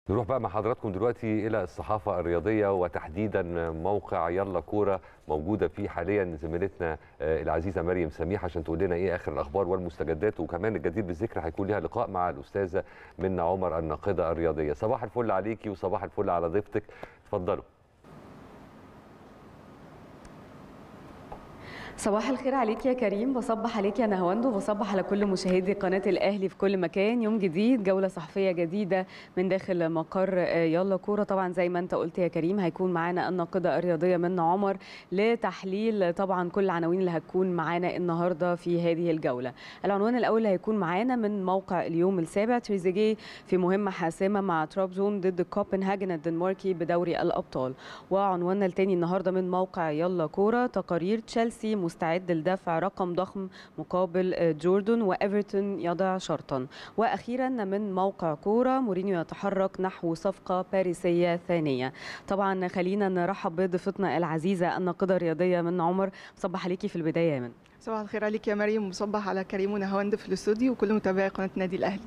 نروح بقى مع حضراتكم دلوقتي الى الصحافه الرياضيه وتحديدا موقع يلا كوره موجوده فيه حاليا زميلتنا آه، العزيزه مريم سميح عشان تقول لنا ايه اخر الاخبار والمستجدات وكمان الجدير بالذكر هيكون ليها لقاء مع الاستاذه منى عمر الناقده الرياضيه صباح الفل عليكي وصباح الفل على ضيفتك اتفضلوا صباح الخير عليك يا كريم بصبح عليك يا نهواند وبصبح على كل مشاهدي قناة الأهلي في كل مكان يوم جديد جولة صحفية جديدة من داخل مقر آه، يلا كورة طبعا زي ما انت قلت يا كريم هيكون معانا الناقدة الرياضية منى عمر لتحليل طبعا كل العناوين اللي هتكون معانا النهاردة في هذه الجولة العنوان الأول اللي هيكون معانا من موقع اليوم السابع تريزيجيه في مهمة حاسمة مع ترابزون ضد كوبنهاجن الدنماركي بدوري الأبطال وعنواننا الثاني النهاردة من موقع يلا كورة تقارير تشيلسي مستعد لدفع رقم ضخم مقابل آه، جوردن وايفرتون يضع شرطا واخيرا من موقع كوره مورينيو يتحرك نحو صفقه باريسيه ثانيه طبعا خلينا نرحب بضيفتنا العزيزه الناقده الرياضيه من عمر صبح عليكي في البدايه يا من صباح الخير عليك يا مريم وصبح على كريم ونهاوند في الاستوديو وكل متابعي قناه النادي الاهلي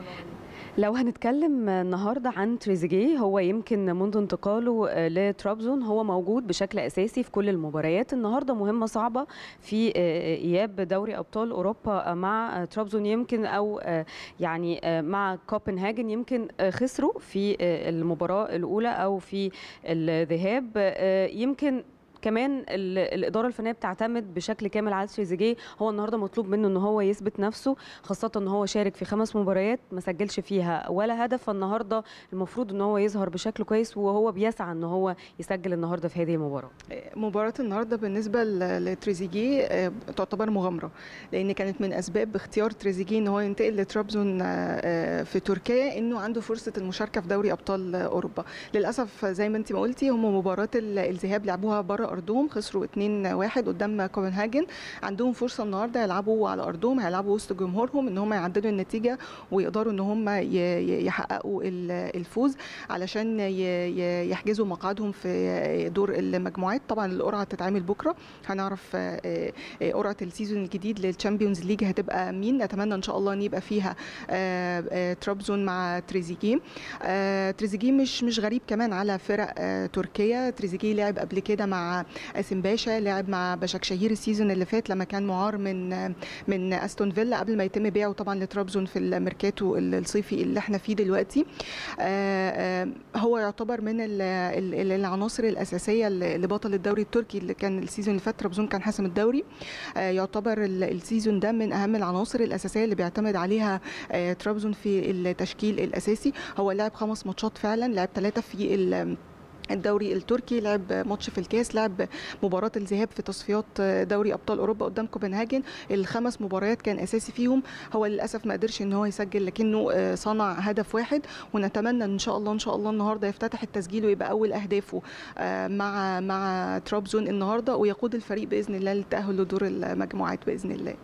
لو هنتكلم النهارده عن تريزيجيه هو يمكن منذ انتقاله آه، لترابزون هو موجود بشكل اساسي في كل المباريات النهارده مهمه صعبه في آه، اياب دوري ابطال اوروبا مع آه، ترابزون يمكن او آه، يعني آه، مع كوبنهاجن يمكن آه، خسروا في آه، المباراه الاولى او في الذهاب آه، يمكن كمان ال- الاداره الفنيه بتعتمد بشكل كامل على تريزيجيه هو النهارده مطلوب منه ان هو يثبت نفسه خاصه ان هو شارك في خمس مباريات ما سجلش فيها ولا هدف فالنهارده المفروض ان هو يظهر بشكل كويس وهو بيسعى ان هو يسجل النهارده في هذه المباراه مباراة النهارده بالنسبة ل- لتريزيجيه آه، تعتبر مغامرة لأن كانت من أسباب اختيار تريزيجيه إن هو ينتقل لترابزون آه، آه، في تركيا إنه عنده فرصة المشاركة في دوري أبطال آه، أوروبا للأسف زي ما أنت ما قلتي هم مباراة ال- الذهاب لعبوها بره أرضهم خسروا 2-1 قدام كوبنهاجن عندهم فرصة النهارده يلعبوا على أرضهم هيلعبوا وسط جمهورهم إن هم يعدلوا النتيجة ويقدروا إن هم ي- ي- يحققوا ال- الفوز علشان ي- ي- يحجزوا مقعدهم في دور المجموعات طبعا القرعه هتتعمل بكره هنعرف آه، آه، قرعه السيزون الجديد للتشامبيونز ليج هتبقى مين نتمنى ان شاء الله ان يبقى فيها آه، آه، ترابزون مع تريزيجيه آه، تريزيجيه مش مش غريب كمان على فرق آه، تركيا تريزيجيه لعب قبل كده مع قاسم باشا لعب مع بشكشهير السيزون اللي فات لما كان معار من آه، من استون فيلا قبل ما يتم بيعه طبعا لترابزون في الميركاتو الصيفي اللي احنا فيه دلوقتي آه، آه، هو يعتبر من ال- ال- العناصر الاساسيه اللي لبطل الدوري التركي اللي كان السيزون اللي فات ترابزون كان حاسم الدوري آه، يعتبر ال- السيزون ده من اهم العناصر الاساسيه اللي بيعتمد عليها آه، ترابزون في التشكيل الاساسي هو لعب خمس ماتشات فعلا لعب ثلاثه في ال- الدوري التركي لعب ماتش في الكاس لعب مباراة الذهاب في تصفيات دوري أبطال أوروبا قدام كوبنهاجن الخمس مباريات كان أساسي فيهم هو للأسف ما قدرش إن هو يسجل لكنه آه، صنع هدف واحد ونتمنى إن شاء الله إن شاء الله النهاردة يفتتح التسجيل ويبقى أول أهدافه آه، مع مع ترابزون النهاردة ويقود الفريق بإذن الله للتأهل لدور المجموعات بإذن الله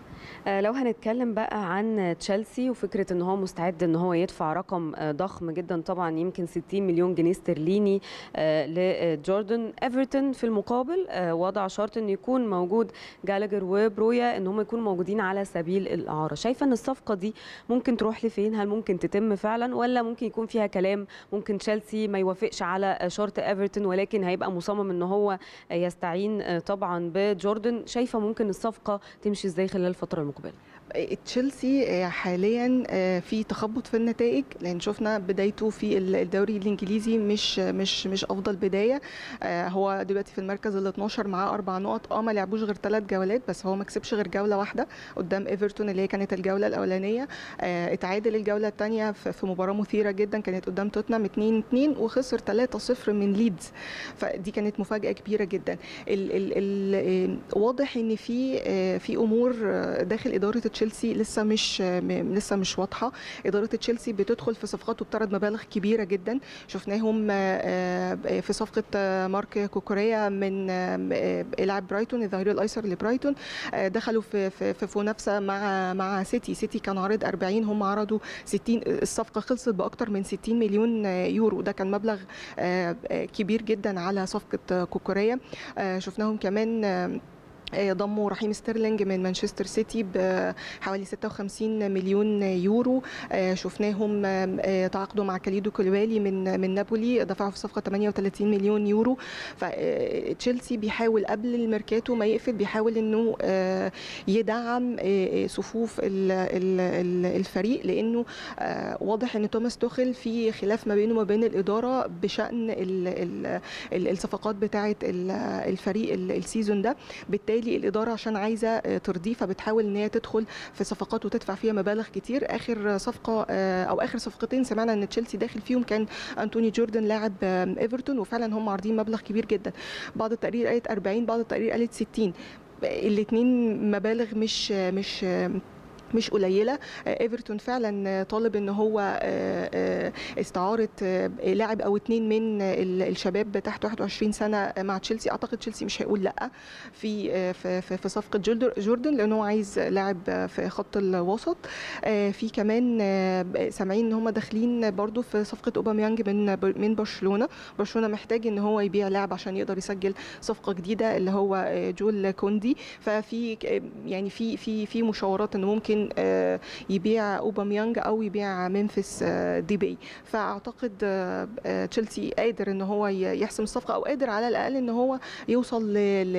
آه، لو هنتكلم بقى عن تشيلسي وفكره ان هو مستعد ان هو يدفع رقم آه، ضخم جدا طبعا يمكن 60 مليون جنيه استرليني آه، لجوردن ايفرتون في المقابل آه، وضع شرط ان يكون موجود جالاجر وبرويا ان هم يكونوا موجودين على سبيل الاعاره شايفه ان الصفقه دي ممكن تروح لفين هل ممكن تتم فعلا ولا ممكن يكون فيها كلام ممكن تشيلسي ما يوافقش على آه، شرط ايفرتون ولكن هيبقى مصمم ان هو آه، يستعين آه، طبعا بجوردن شايفه ممكن الصفقه تمشي ازاي خلال الفتره المقبله تشيلسي آه، حاليا آه، في تخبط في النتائج لان شفنا بدايته في ال- الدوري الانجليزي مش مش مش افضل بدايه آه، هو دلوقتي في المركز ال 12 معاه اربع نقط اه ما لعبوش غير ثلاث جولات بس هو ما كسبش غير جوله واحده قدام ايفرتون اللي هي كانت الجوله الاولانيه آه، اتعادل الجوله الثانيه في مباراه مثيره جدا كانت قدام توتنهام 2 2 وخسر 3 0 من ليدز فدي كانت مفاجاه كبيره جدا ال ال ال آه، واضح ان في آه، في امور آه، داخل اداره تشيلسي لسه مش آه، م- لسه مش واضحه اداره تشيلسي بتدخل في صفقات وبتعرض مبالغ كبيره جدا شفناهم آه، آه، في صفقه آه، مارك كوكوريا من آه، آه، لاعب برايتون الظهير الايسر لبرايتون آه، دخلوا في في في في منافسه مع مع سيتي سيتي كان عارض 40 هم عرضوا 60 الصفقه خلصت باكثر من 60 مليون آه، يورو ده كان مبلغ آه، آه، كبير جدا على صفقه آه، كوكوريا آه، شفناهم كمان آه، ضموا رحيم ستيرلينج من مانشستر سيتي بحوالي 56 مليون يورو شفناهم تعاقدوا مع كاليدو كولوالي من من نابولي دفعوا في صفقه 38 مليون يورو فتشيلسي بيحاول قبل الميركاتو ما يقفل بيحاول انه يدعم صفوف الفريق لانه واضح ان توماس توخل في خلاف ما بينه وما بين الاداره بشان الصفقات بتاعه الفريق السيزون ده بالتالي بالتالي الاداره عشان عايزه ترضيه فبتحاول ان هي تدخل في صفقات وتدفع فيها مبالغ كتير اخر صفقه او اخر صفقتين سمعنا ان تشيلسي داخل فيهم كان انتوني جوردن لاعب ايفرتون وفعلا هم عارضين مبلغ كبير جدا بعض التقارير قالت 40 بعض التقارير قالت 60 الاثنين مبالغ مش مش مش قليله ايفرتون فعلا طالب ان هو استعاره لاعب او اتنين من الشباب تحت 21 سنه مع تشيلسي اعتقد تشيلسي مش هيقول لا في في في صفقه جوردن لان هو عايز لاعب في خط الوسط في كمان سامعين ان هم داخلين برضو في صفقه اوباميانج من من برشلونه برشلونه محتاج ان هو يبيع لاعب عشان يقدر يسجل صفقه جديده اللي هو جول كوندي ففي يعني في في في مشاورات ان ممكن يبيع اوباميانج او يبيع ممفيس ديبي فاعتقد تشيلسي قادر ان هو يحسم الصفقه او قادر على الاقل ان هو يوصل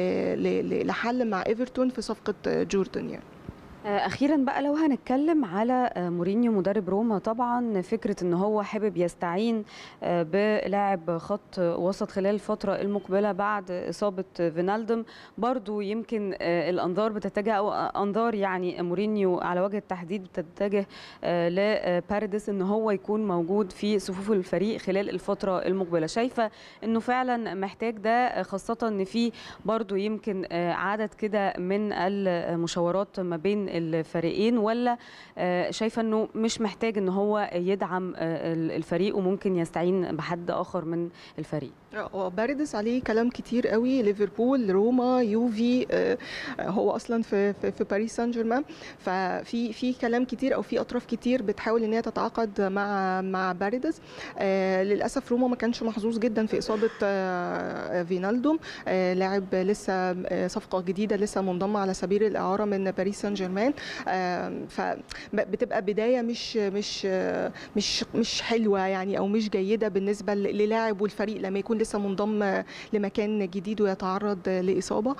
لحل مع ايفرتون في صفقه جوردن يعني اخيرا بقى لو هنتكلم على مورينيو مدرب روما طبعا فكره ان هو حابب يستعين بلاعب خط وسط خلال الفتره المقبله بعد اصابه فينالدوم برضو يمكن الانظار بتتجه او انظار يعني مورينيو على وجه التحديد بتتجه لبارديس ان هو يكون موجود في صفوف الفريق خلال الفتره المقبله شايفه انه فعلا محتاج ده خاصه ان في برضو يمكن عدد كده من المشاورات ما بين الفريقين ولا شايفه انه مش محتاج ان هو يدعم الفريق وممكن يستعين بحد اخر من الفريق باردس عليه كلام كتير قوي ليفربول روما يوفي هو اصلا في في, في باريس سان جيرمان ففي في كلام كتير او في اطراف كتير بتحاول ان هي تتعاقد مع مع باردس للاسف روما ما كانش محظوظ جدا في اصابه فينالدوم لاعب لسه صفقه جديده لسه منضمه على سبيل الاعاره من باريس سان جيرمان فبتبقى بدايه مش مش مش مش حلوه يعني او مش جيده بالنسبه للاعب والفريق لما يكون لسه منضم لمكان جديد ويتعرض لاصابه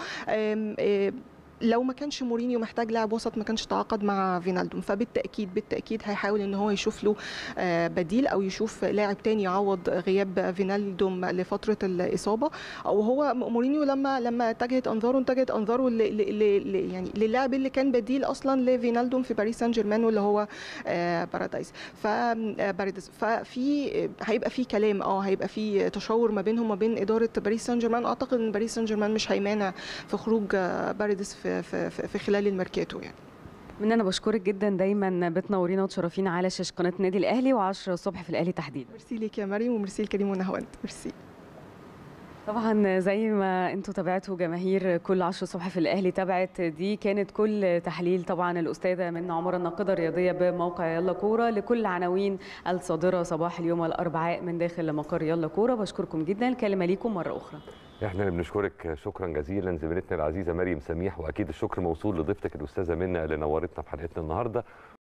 لو ما كانش مورينيو محتاج لاعب وسط ما كانش تعاقد مع فينالدوم فبالتاكيد بالتاكيد هيحاول ان هو يشوف له بديل او يشوف لاعب تاني يعوض غياب فينالدوم لفتره الاصابه او هو مورينيو لما لما اتجهت انظاره اتجهت انظاره ل ل ل يعني للاعب اللي كان بديل اصلا لفينالدوم في باريس سان جيرمان واللي هو بارادايس ف بارادايس ففي هيبقى في كلام اه هيبقى في تشاور ما بينهم وما بين اداره باريس سان جيرمان اعتقد ان باريس سان جيرمان مش هيمانع في خروج بارادايس في في, في خلال الميركاتو يعني من انا بشكرك جدا دايما بتنورينا وتشرفينا على شاشه قناه النادي الاهلي و10 الصبح في الاهلي تحديدا ميرسي ليك يا مريم وميرسي لكريم ونهاوند ميرسي طبعا زي ما انتم تابعتوا جماهير كل 10 الصبح في الاهلي تابعت دي كانت كل تحليل طبعا الاستاذه من عمر الناقده الرياضيه بموقع يلا كوره لكل عناوين الصادره صباح اليوم الاربعاء من داخل مقر يلا كوره بشكركم جدا الكلمه ليكم مره اخرى احنا اللي بنشكرك شكرا جزيلا زميلتنا العزيزه مريم سميح واكيد الشكر موصول لضيفتك الاستاذه منى اللي نورتنا في حلقتنا النهارده